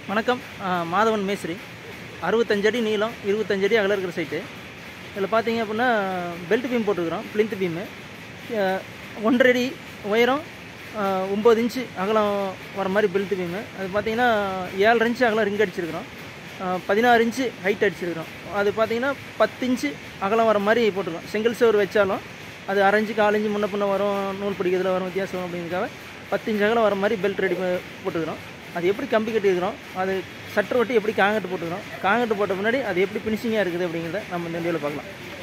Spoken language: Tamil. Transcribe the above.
வணக்கம் ஆ, மாதவன் மேஸ்திரி அறுபத்தஞ்சு அடி நீளம் இருபத்தஞ்சு அடி அகலம் இருக்கிற சைட்டு இதில் பார்த்தீங்க அப்படின்னா பெல்ட் பீம் போட்டிருக்கிறோம் பிளிந்த் பீமு ஒன்றரை அடி உயரம் ஆ, ஒம்பது இன்ச்சு அகலம் வர மாதிரி பெல்ட் பீமு அது பார்த்தீங்கன்னா ஏழரை இன்ச்சு அகலம் ரிங் அடிச்சிருக்கிறோம் ஆ, பதினாறு இன்ச்சு ஹைட் அடிச்சிருக்கிறோம் அது பார்த்தீங்கன்னா பத்து இன்ச்சு அகலம் வர மாதிரி போட்டிருக்கோம் செங்கல் சோறு வச்சாலும் அது அரைஞ்சு காலஞ்சு முன்ன பின்ன வரும் நூல் பிடிக்கிறதுல வரும் வித்தியாசம் வரும் அப்படிங்கிறதுக்காக பத்து இன்ச்சு அகலம் வர மாதிரி பெல்ட் ரெடி போட்டுக்கிறோம் அது எப்படி கம்பி கட்டியிருக்கிறோம் அது சட்டர் ஒட்டி எப்படி காங்கட்டு போட்டுக்கிறோம் காங்கட்டு போட்ட முன்னாடி அது எப்படி ஃபினிஷிங்காக இருக்குது அப்படிங்கிறத நம்ம இந்த வீடியோவில் பார்க்கலாம்